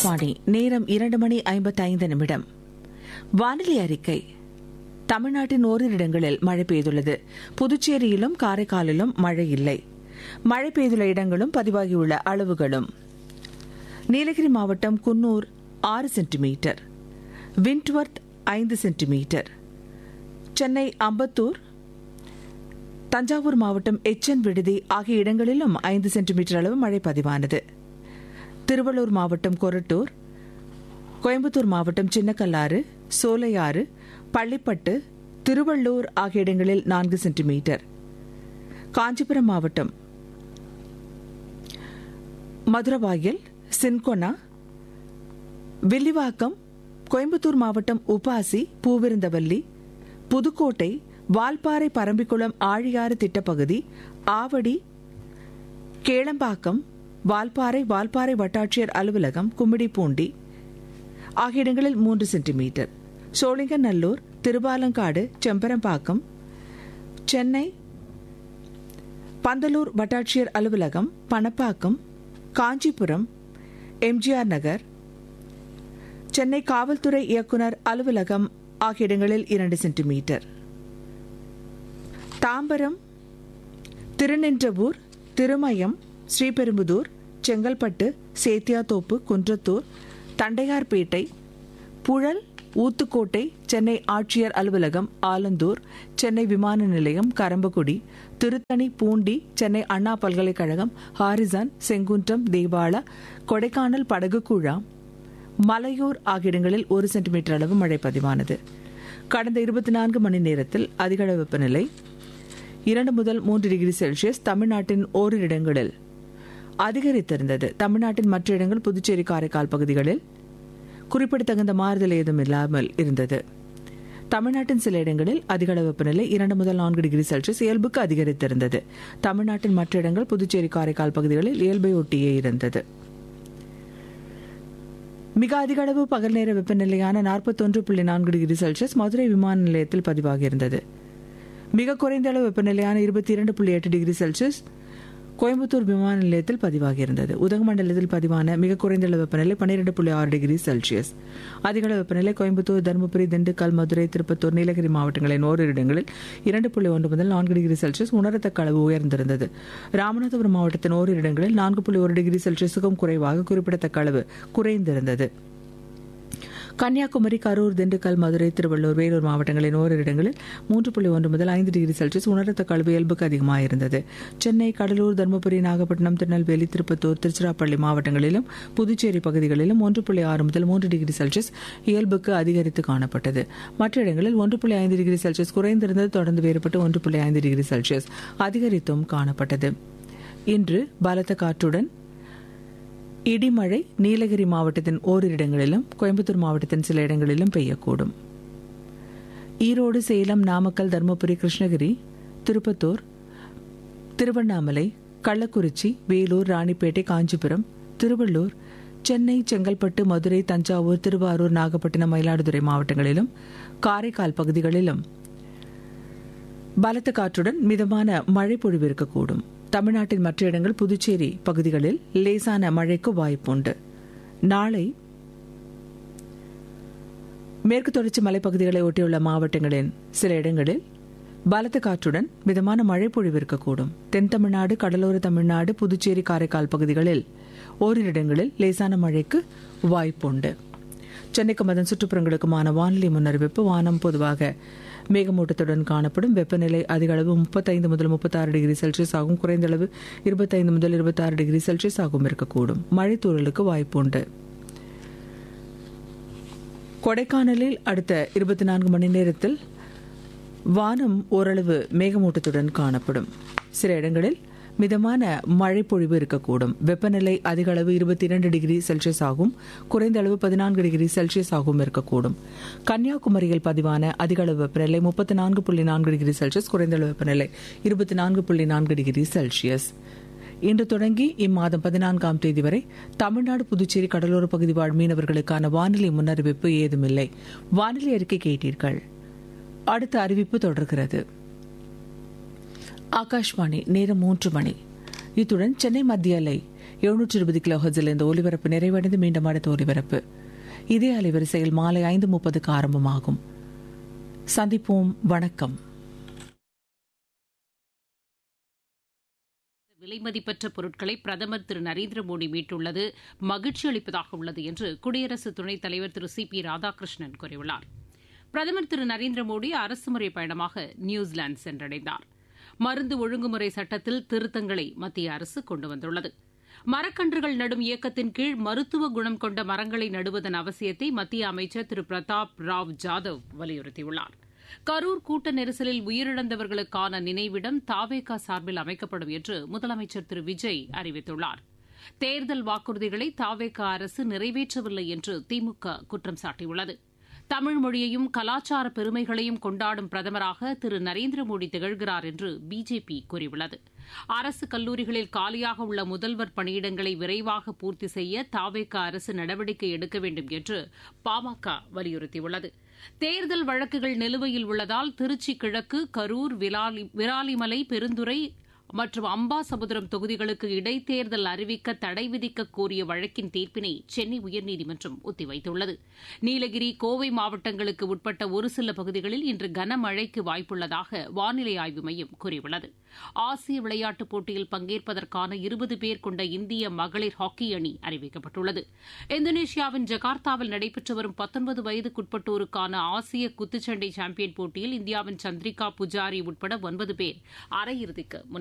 ஆகாஷ்வாணி நேரம் இரண்டு மணி ஐம்பத்தைந்து நிமிடம் வானிலை அறிக்கை தமிழ்நாட்டின் ஓரிரு இடங்களில் மழை பெய்துள்ளது புதுச்சேரியிலும் காரைக்காலிலும் மழை இல்லை மழை பெய்துள்ள இடங்களும் பதிவாகியுள்ள அளவுகளும் நீலகிரி மாவட்டம் குன்னூர் ஆறு சென்டிமீட்டர் விண்ட்வர்த் ஐந்து சென்டிமீட்டர் சென்னை அம்பத்தூர் தஞ்சாவூர் மாவட்டம் எச்சன் விடுதி ஆகிய இடங்களிலும் ஐந்து சென்டிமீட்டர் அளவு மழை பதிவானது திருவள்ளூர் மாவட்டம் கொரட்டூர் கோயம்புத்தூர் மாவட்டம் சின்னக்கல்லாறு சோலையாறு பள்ளிப்பட்டு திருவள்ளூர் ஆகிய இடங்களில் நான்கு சென்டிமீட்டர் காஞ்சிபுரம் மாவட்டம் மதுரவாயல் சின்கொனா வில்லிவாக்கம் கோயம்புத்தூர் மாவட்டம் உபாசி பூவிருந்தவல்லி புதுக்கோட்டை வால்பாறை பரம்பிக்குளம் ஆழியாறு திட்டப்பகுதி ஆவடி கேளம்பாக்கம் வால்பாறை வால்பாறை வட்டாட்சியர் அலுவலகம் கும்மிடிப்பூண்டி ஆகிய இடங்களில் மூன்று சென்டிமீட்டர் சோழிங்கநல்லூர் திருவாலங்காடு செம்பரம்பாக்கம் சென்னை பந்தலூர் வட்டாட்சியர் அலுவலகம் பணப்பாக்கம் காஞ்சிபுரம் எம்ஜிஆர் நகர் சென்னை காவல்துறை இயக்குனர் அலுவலகம் ஆகிய இடங்களில் இரண்டு சென்டிமீட்டர் தாம்பரம் திருநின்றவூர் திருமயம் ஸ்ரீபெரும்புதூர் செங்கல்பட்டு சேத்தியாத்தோப்பு குன்றத்தூர் தண்டையார்பேட்டை புழல் ஊத்துக்கோட்டை சென்னை ஆட்சியர் அலுவலகம் ஆலந்தூர் சென்னை விமான நிலையம் கரம்பக்குடி திருத்தணி பூண்டி சென்னை அண்ணா பல்கலைக்கழகம் ஹாரிசன் செங்குன்றம் தேவாலா கொடைக்கானல் படகுக்குழா மலையூர் ஆகிய இடங்களில் ஒரு சென்டிமீட்டர் அளவு மழை பதிவானது கடந்த இருபத்தி நான்கு மணி நேரத்தில் அதிகளவு வெப்பநிலை இரண்டு முதல் மூன்று டிகிரி செல்சியஸ் தமிழ்நாட்டின் ஓரிரு இடங்களில் அதிகரித்திருந்தது தமிழ்நாட்டின் மற்ற இடங்கள் புதுச்சேரி காரைக்கால் பகுதிகளில் குறிப்பிடத்தகுந்த மாறுதல் ஏதும் இல்லாமல் இருந்தது தமிழ்நாட்டின் சில இடங்களில் அதிகளவு வெப்பநிலை இரண்டு முதல் நான்கு டிகிரி செல்சியஸ் இயல்புக்கு அதிகரித்திருந்தது தமிழ்நாட்டின் மற்ற இடங்கள் புதுச்சேரி காரைக்கால் பகுதிகளில் இயல்பை ஒட்டியே இருந்தது மிக அதிக அளவு பகல் நேர வெப்பநிலையான நாற்பத்தொன்று புள்ளி நான்கு டிகிரி செல்சியஸ் மதுரை விமான நிலையத்தில் பதிவாகியிருந்தது மிக குறைந்த அளவு வெப்பநிலையான இருபத்தி இரண்டு புள்ளி எட்டு டிகிரி செல்சியஸ் கோயம்புத்தூர் விமான நிலையத்தில் பதிவாகியிருந்தது உதகமண்டலத்தில் பதிவான மிக குறைந்த அளவு வெப்பநிலை பன்னிரண்டு புள்ளி ஆறு டிகிரி செல்சியஸ் அதிக அளவு வெப்பநிலை கோயம்புத்தூர் தருமபுரி திண்டுக்கல் மதுரை திருப்பத்தூர் நீலகிரி மாவட்டங்களின் ஓரிரு இடங்களில் இரண்டு புள்ளி ஒன்று முதல் நான்கு டிகிரி செல்சியஸ் உணரத்தக்க அளவு உயர்ந்திருந்தது ராமநாதபுரம் மாவட்டத்தின் ஓரிரு இடங்களில் நான்கு புள்ளி ஒரு டிகிரி செல்சியஸுக்கும் குறைவாக குறிப்பிடத்தக்க அளவு குறைந்திருந்தது கன்னியாகுமரி கரூர் திண்டுக்கல் மதுரை திருவள்ளூர் வேலூர் மாவட்டங்களின் ஓரிரு இடங்களில் மூன்று புள்ளி ஒன்று முதல் ஐந்து டிகிரி செல்சியஸ் உணரத்தக்க அளவு இயல்புக்கு அதிகமாக இருந்தது சென்னை கடலூர் தருமபுரி நாகப்பட்டினம் திருநெல்வேலி திருப்பத்தூர் திருச்சிராப்பள்ளி மாவட்டங்களிலும் புதுச்சேரி பகுதிகளிலும் ஒன்று புள்ளி ஆறு முதல் மூன்று டிகிரி செல்சியஸ் இயல்புக்கு அதிகரித்து காணப்பட்டது மற்ற இடங்களில் ஒன்று புள்ளி ஐந்து டிகிரி செல்சியஸ் குறைந்திருந்தது தொடர்ந்து வேறுபட்டு ஒன்று புள்ளி ஐந்து டிகிரி செல்சியஸ் அதிகரித்தும் காணப்பட்டது இன்று பலத்த காற்றுடன் இடிமழை நீலகிரி மாவட்டத்தின் ஓரிரு இடங்களிலும் கோயம்புத்தூர் மாவட்டத்தின் சில இடங்களிலும் பெய்யக்கூடும் ஈரோடு சேலம் நாமக்கல் தருமபுரி கிருஷ்ணகிரி திருப்பத்தூர் திருவண்ணாமலை கள்ளக்குறிச்சி வேலூர் ராணிப்பேட்டை காஞ்சிபுரம் திருவள்ளூர் சென்னை செங்கல்பட்டு மதுரை தஞ்சாவூர் திருவாரூர் நாகப்பட்டினம் மயிலாடுதுறை மாவட்டங்களிலும் காரைக்கால் பகுதிகளிலும் பலத்த காற்றுடன் மிதமான மழை பொழிவு இருக்கக்கூடும் தமிழ்நாட்டின் மற்ற இடங்கள் புதுச்சேரி பகுதிகளில் லேசான மழைக்கு வாய்ப்புண்டு நாளை மேற்கு தொடர்ச்சி மலைப்பகுதிகளை ஒட்டியுள்ள மாவட்டங்களின் சில இடங்களில் பலத்த காற்றுடன் மிதமான மழை பொழிவு இருக்கக்கூடும் தென் தமிழ்நாடு கடலோர தமிழ்நாடு புதுச்சேரி காரைக்கால் பகுதிகளில் ஓரிரு இடங்களில் லேசான மழைக்கு வாய்ப்புண்டு சென்னைக்கும் அதன் சுற்றுப்புறங்களுக்குமான வானிலை முன்னறிவிப்பு வானம் பொதுவாக மேகமூட்டத்துடன் காணப்படும் வெப்பநிலை அதிக அளவு முப்பத்தைந்து முதல் முப்பத்தாறு டிகிரி செல்சியஸ் ஆகும் குறைந்த அளவு இருபத்தைந்து முதல் இருபத்தாறு டிகிரி செல்சியஸ் ஆகும் இருக்கக்கூடும் மழை தூறலுக்கு வாய்ப்பு உண்டு கொடைக்கானலில் அடுத்த இருபத்தி நான்கு மணி நேரத்தில் வானம் ஓரளவு மேகமூட்டத்துடன் காணப்படும் சில இடங்களில் மிதமான மழை பொழிவு இருக்கக்கூடும் வெப்பநிலை அதிக அளவு இருபத்தி இரண்டு டிகிரி செல்சியஸ் ஆகும் குறைந்த அளவு பதினான்கு டிகிரி செல்சியஸ் ஆகும் இருக்கக்கூடும் கன்னியாகுமரியில் பதிவான அதிக அளவு வெப்பநிலை முப்பத்தி நான்கு புள்ளி நான்கு டிகிரி செல்சியஸ் குறைந்த அளவு வெப்பநிலை இருபத்தி நான்கு புள்ளி நான்கு டிகிரி செல்சியஸ் இன்று தொடங்கி இம்மாதம் பதினான்காம் தேதி வரை தமிழ்நாடு புதுச்சேரி கடலோர பகுதி வாழ் மீனவர்களுக்கான வானிலை முன்னறிவிப்பு ஏதுமில்லை வானிலை அறிக்கை கேட்டீர்கள் அடுத்த அறிவிப்பு தொடர்கிறது ஆகாஷ்வாணி நேரம் மூன்று மணி இத்துடன் சென்னை மத்திய அலை எழுநூற்றி இருபது கிலோ ஹர்ஸில் இந்த ஒலிபரப்பு நிறைவடைந்து மீண்டும் அடுத்த ஒலிபரப்பு இதே அலைவரிசையில் மாலை ஐந்து முப்பதுக்கு ஆரம்பமாகும் சந்திப்போம் வணக்கம் விலைமதிப்பற்ற பொருட்களை பிரதமர் திரு நரேந்திர மோடி மீட்டுள்ளது மகிழ்ச்சி அளிப்பதாக உள்ளது என்று குடியரசு துணைத் தலைவர் திரு சி பி ராதாகிருஷ்ணன் கூறியுள்ளார் பிரதமர் திரு நரேந்திர மோடி அரசுமுறை பயணமாக நியூசிலாந்து சென்றடைந்தார் மருந்து ஒழுங்குமுறை சட்டத்தில் திருத்தங்களை மத்திய அரசு கொண்டு வந்துள்ளது மரக்கன்றுகள் நடும் இயக்கத்தின் கீழ் மருத்துவ குணம் கொண்ட மரங்களை நடுவதன் அவசியத்தை மத்திய அமைச்சர் திரு பிரதாப் ராவ் ஜாதவ் வலியுறுத்தியுள்ளார் கரூர் கூட்ட நெரிசலில் உயிரிழந்தவர்களுக்கான நினைவிடம் தாவேகா சார்பில் அமைக்கப்படும் என்று முதலமைச்சர் திரு விஜய் அறிவித்துள்ளார் தேர்தல் வாக்குறுதிகளை தாவேகா அரசு நிறைவேற்றவில்லை என்று திமுக குற்றம் சாட்டியுள்ளது தமிழ் மொழியையும் கலாச்சார பெருமைகளையும் கொண்டாடும் பிரதமராக திரு நரேந்திர மோடி திகழ்கிறார் என்று பிஜேபி கூறியுள்ளது அரசு கல்லூரிகளில் காலியாக உள்ள முதல்வர் பணியிடங்களை விரைவாக பூர்த்தி செய்ய தாவேகா அரசு நடவடிக்கை எடுக்க வேண்டும் என்று பாமக வலியுறுத்தியுள்ளது தேர்தல் வழக்குகள் நிலுவையில் உள்ளதால் திருச்சி கிழக்கு கரூர் விராலிமலை பெருந்துறை மற்றும் அம்பாசமுத்திரம் தொகுதிகளுக்கு இடைத்தேர்தல் அறிவிக்க தடை விதிக்க கோரிய வழக்கின் தீர்ப்பினை சென்னை உயர்நீதிமன்றம் ஒத்திவைத்துள்ளது நீலகிரி கோவை மாவட்டங்களுக்கு உட்பட்ட ஒரு சில பகுதிகளில் இன்று கனமழைக்கு வாய்ப்புள்ளதாக வானிலை ஆய்வு மையம் கூறியுள்ளது ஆசிய விளையாட்டுப் போட்டியில் பங்கேற்பதற்கான இருபது பேர் கொண்ட இந்திய மகளிர் ஹாக்கி அணி அறிவிக்கப்பட்டுள்ளது இந்தோனேஷியாவின் ஜகார்த்தாவில் நடைபெற்று வரும் பத்தொன்பது வயதுக்குட்பட்டோருக்கான ஆசிய குத்துச்சண்டை சாம்பியன் போட்டியில் இந்தியாவின் சந்திரிகா புஜாரி உட்பட ஒன்பது பேர் அரையிறுதிக்கு